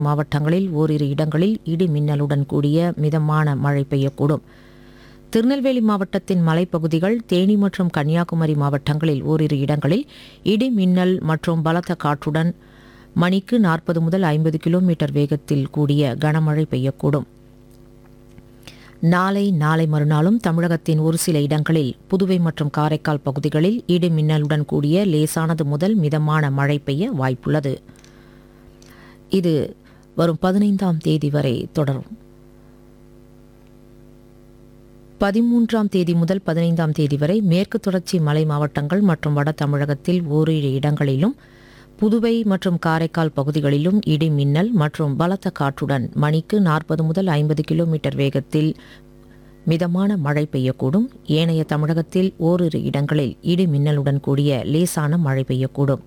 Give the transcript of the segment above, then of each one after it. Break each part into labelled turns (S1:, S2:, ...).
S1: மாவட்டங்களில் ஓரிரு இடங்களில் இடி மின்னலுடன் கூடிய மிதமான மழை பெய்யக்கூடும் திருநெல்வேலி மாவட்டத்தின் மலைப்பகுதிகள் தேனி மற்றும் கன்னியாகுமரி மாவட்டங்களில் ஓரிரு இடங்களில் இடி மின்னல் மற்றும் பலத்த காற்றுடன் மணிக்கு நாற்பது முதல் ஐம்பது கிலோமீட்டர் வேகத்தில் கூடிய கனமழை பெய்யக்கூடும் நாளை நாளை மறுநாளும் தமிழகத்தின் ஒரு சில இடங்களில் புதுவை மற்றும் காரைக்கால் பகுதிகளில் இடி மின்னலுடன் கூடிய லேசானது முதல் மிதமான மழை பெய்ய வாய்ப்புள்ளது இது வரும் பதினைந்தாம் தேதி வரை தொடரும் பதிமூன்றாம் தேதி முதல் பதினைந்தாம் தேதி வரை மேற்கு தொடர்ச்சி மலை மாவட்டங்கள் மற்றும் வட தமிழகத்தில் ஓரிரு இடங்களிலும் புதுவை மற்றும் காரைக்கால் பகுதிகளிலும் இடி மின்னல் மற்றும் பலத்த காற்றுடன் மணிக்கு நாற்பது முதல் ஐம்பது கிலோமீட்டர் வேகத்தில் மிதமான மழை பெய்யக்கூடும் ஏனைய தமிழகத்தில் ஓரிரு இடங்களில் இடி மின்னலுடன் கூடிய லேசான மழை பெய்யக்கூடும்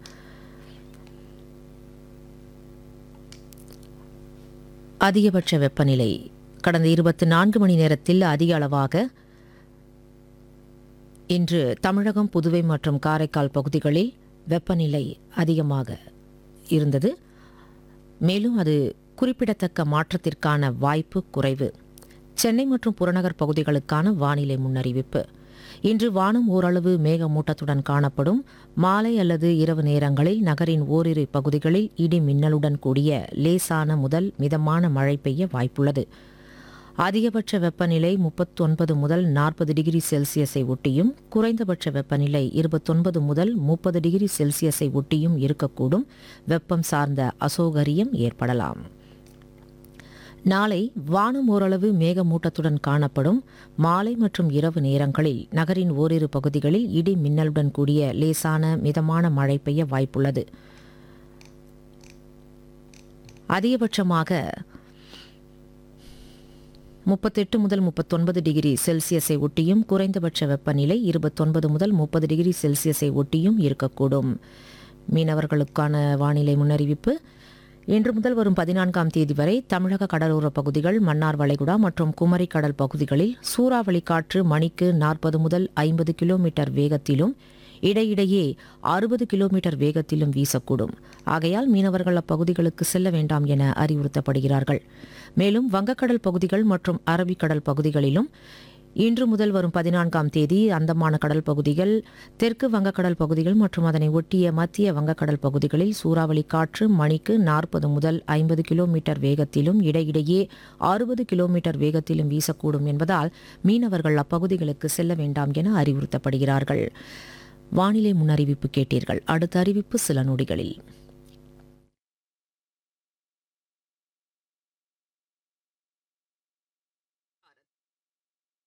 S1: அதிகபட்ச வெப்பநிலை கடந்த இருபத்தி நான்கு மணி நேரத்தில் அதிக அளவாக இன்று தமிழகம் புதுவை மற்றும் காரைக்கால் பகுதிகளில் வெப்பநிலை அதிகமாக இருந்தது மேலும் அது குறிப்பிடத்தக்க மாற்றத்திற்கான வாய்ப்பு குறைவு சென்னை மற்றும் புறநகர் பகுதிகளுக்கான வானிலை முன்னறிவிப்பு இன்று வானம் ஓரளவு மேகமூட்டத்துடன் காணப்படும் மாலை அல்லது இரவு நேரங்களில் நகரின் ஓரிரு பகுதிகளில் இடி மின்னலுடன் கூடிய லேசான முதல் மிதமான மழை பெய்ய வாய்ப்புள்ளது அதிகபட்ச வெப்பநிலை முப்பத்தொன்பது முதல் நாற்பது டிகிரி செல்சியஸை ஒட்டியும் குறைந்தபட்ச வெப்பநிலை இருபத்தொன்பது முதல் முப்பது டிகிரி செல்சியஸை ஒட்டியும் இருக்கக்கூடும் வெப்பம் சார்ந்த அசௌகரியம் ஏற்படலாம் நாளை வானம் ஓரளவு மேகமூட்டத்துடன் காணப்படும் மாலை மற்றும் இரவு நேரங்களில் நகரின் ஓரிரு பகுதிகளில் இடி மின்னலுடன் கூடிய லேசான மிதமான மழை பெய்ய வாய்ப்புள்ளது அதிகபட்சமாக முப்பத்தெட்டு முதல் முப்பத்தொன்பது டிகிரி செல்சியஸை ஒட்டியும் குறைந்தபட்ச வெப்பநிலை இருபத்தொன்பது முதல் முப்பது டிகிரி செல்சியஸை ஒட்டியும் இருக்கக்கூடும் மீனவர்களுக்கான வானிலை முன்னறிவிப்பு இன்று முதல் வரும் பதினான்காம் தேதி வரை தமிழக கடலோர பகுதிகள் மன்னார் வளைகுடா மற்றும் குமரி கடல் பகுதிகளில் சூறாவளி காற்று மணிக்கு நாற்பது முதல் ஐம்பது கிலோமீட்டர் வேகத்திலும் இடையிடையே அறுபது கிலோமீட்டர் வேகத்திலும் வீசக்கூடும் ஆகையால் மீனவர்கள் அப்பகுதிகளுக்கு செல்ல வேண்டாம் என அறிவுறுத்தப்படுகிறார்கள் மேலும் வங்கக்கடல் பகுதிகள் மற்றும் அரபிக்கடல் பகுதிகளிலும் இன்று முதல் வரும் பதினான்காம் தேதி அந்தமான கடல் பகுதிகள் தெற்கு வங்கக்கடல் பகுதிகள் மற்றும் அதனை ஒட்டிய மத்திய வங்கக்கடல் பகுதிகளில் சூறாவளி காற்று மணிக்கு நாற்பது முதல் ஐம்பது கிலோமீட்டர் வேகத்திலும் இடையிடையே அறுபது கிலோமீட்டர் வேகத்திலும் வீசக்கூடும் என்பதால் மீனவர்கள் அப்பகுதிகளுக்கு செல்ல வேண்டாம் என அறிவுறுத்தப்படுகிறார்கள் வானிலை முன்னறிவிப்பு கேட்டீர்கள் அடுத்த அறிவிப்பு சில நொடிகளில்